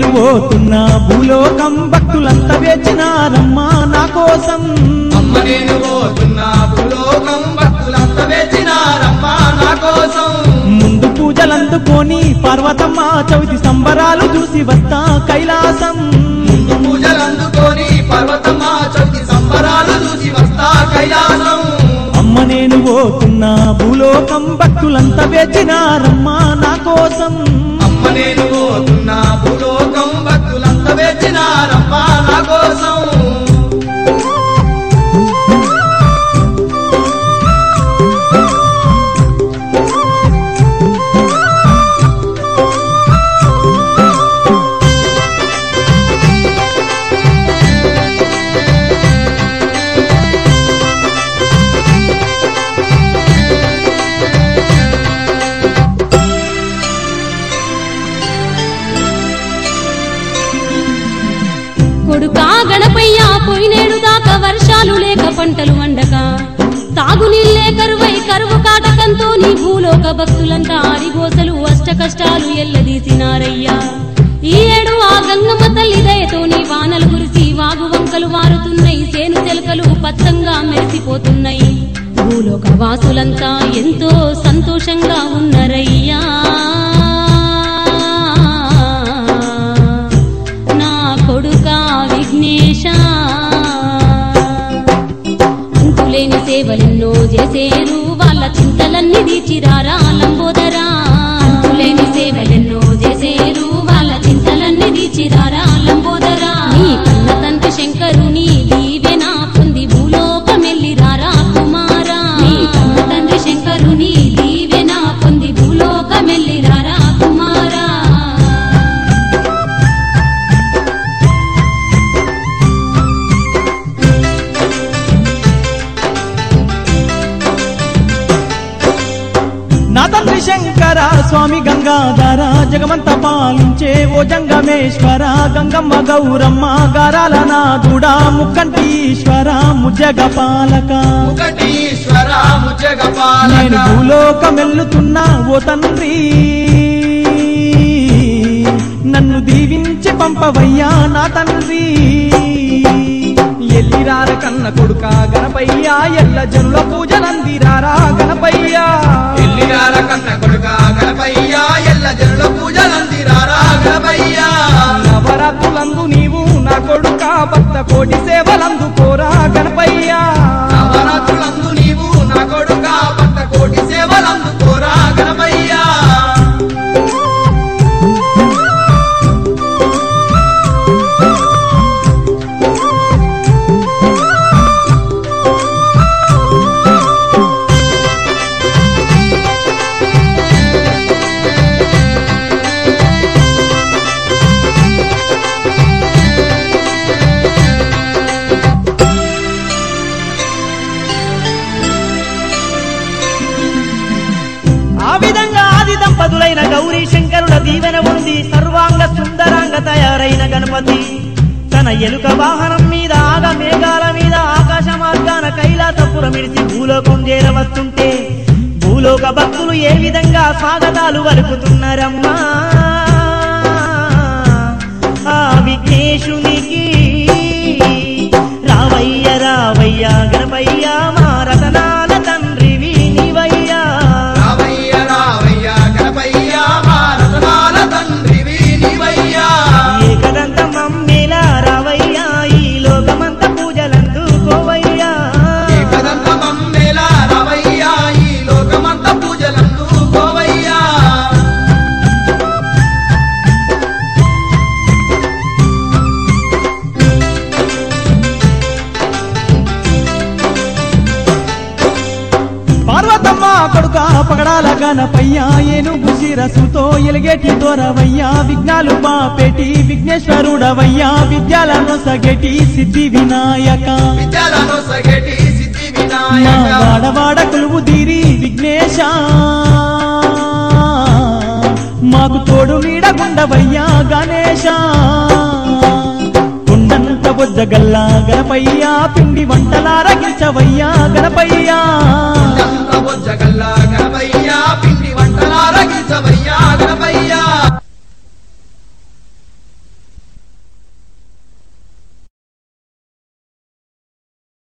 పోతున్నా భూలోకం భక్తులంతా వేచినారమ్మా నా కోసం అమ్మ నేను పోతున్నా భూలోకం భక్తులంతా వేచినారమ్మా నా కోసం ముందు పూజలందుకొని పార్వతమ్మ చవితి సంబరాలు చూసి వస్తా కైలాసం ముందు పూజలు అందుకొని పర్వతమ్మ చవితి సంబరాలు చూసి వస్తా కైలాసం అమ్మ నేను పోతున్నా భూలోకం భక్తులంతా వేచినారమ్మా నా కోసం అమ్మ నేను పోతున్నా భూలోకం భక్తులంతా వేచినారమ్మా నా కోసం కొడుకా గణపయ్య పోయినేడు దాకా వర్షాలు లేక పంటలు వండక తాగునీళ్ళే కరువై కరువు కాటకంతో నీ భూలోక భక్తులంతా ఆరిగోసలు అష్ట కష్టాలు ఎల్లదీసినారయ్యా ఈ ఏడు ఆ గంగమ్మ తల్లి దయతో నీ వానలు కురిసి వాగు వంకలు వారుతున్నాయి సేను తెలకలు పచ్చంగా మెరిసిపోతున్నాయి భూలోక వాసులంతా ఎంతో సంతోషంగా ఉన్నరయ్యా నా కొడుకా విఘ్నేశ అంతులేని సేవలెన్నో చేసేరు వాళ్ళ చింతలన్నీ తీర్చిరారా లంబోదరా అంతులేని సేవలెన్నో చేసేరు వాళ్ళ చింతలన్నీ తీర్చిరారా లంబోదరా నీ కన్న తండ్రి శంకరుని దీవెన పొంది భూలోకమెల్లిరారా కుమారా నీ కన్న తండ్రి శంకరుని దీవెన పొంది భూలోకమెల్లిరారా కుమారా నా తండ్రి శంకర స్వామి గంగాధర జగమంత పాలించే ఓ జంగమేశ్వర గంగమ్మ గౌరమ్మ గారాల నాదుడా ముక్కంటి ఈశ్వర ముజగ పాలక ఒకటీశ్వర నేను ముజగపాలక భూలోకమెల్లుతున్నా ఓ తండ్రి నన్ను దీవించి పంపవయ్యా నా తండ్రి ఎల్లిరార కన్న కొడుక గణపయ్యా ఎల్ల జనుల పూజలందిరారా గణపయ్యా ఎల్లిరార కన్న కొడుక గణపయ్యా ఎల్ల జనుల పూజలందిరారా గణపయ్యా నవరాత్రులందు నీవు నా కొడుక భక్త కోటి సేవలందు కోరా గణపయ్యా నవరాత్రులందు నీవు నా కొడుక భక్త కోటి సేవలందుకోరా గణపయ్యా ఆ విధంగా ఆది దంపతులైన గౌరీ శంకరుల దీవెన ఉంది సర్వాంగ సుందరాంగ తయారైన గణపతి తన ఎలుక వాహనం మీద ఆగ మేఘాల మీద ఆకాశ మార్గాన కైలాసపురం ఇడిచి భూలోకం చేరవస్తుంటే భూలోక భక్తులు ఏ విధంగా స్వాగతాలు వలుకుతున్నారమ్మా ఆ విఘ్నేశునికి రావయ్య రావయ్య గణపయ్య మా రతనాల తండ్రివి నీవయ్యా రావయ్య రావయ్య గణపయ్యా మా రతనాల తండ్రివి నీవయ్యా ఏకదంత మమ్మేలా రావయ్యా ఈ లోకమంత పూజలందుకోవయ్యా ఏకదంత మమ్మేలా రావయ్యా ఈ లోకమంత పూజలందుకోవయ్యా పార్వతమ్మ కొడుక పగడాల గణపయ్యా ఏనుగు శిరసుతో ఎలిగేటి దొరవయ్యా విఘ్నాలు బాపెటి విఘ్నేశ్వరుడవయ్యా విద్యాలను సగెటి సిద్ధి వినాయక విద్యలను సగటి సిద్ధి నా వినాయక వాడవాడ కొలువు తీరి విఘ్నేశ మాకు తోడు నీడగుండవయ్యా గణేశ కొండంత బొజ్జగల్లా గణపయ్యా పిండి వంటలారగించవయ్యా గణపయ్యా చంద్ర బొజ్జగల్లా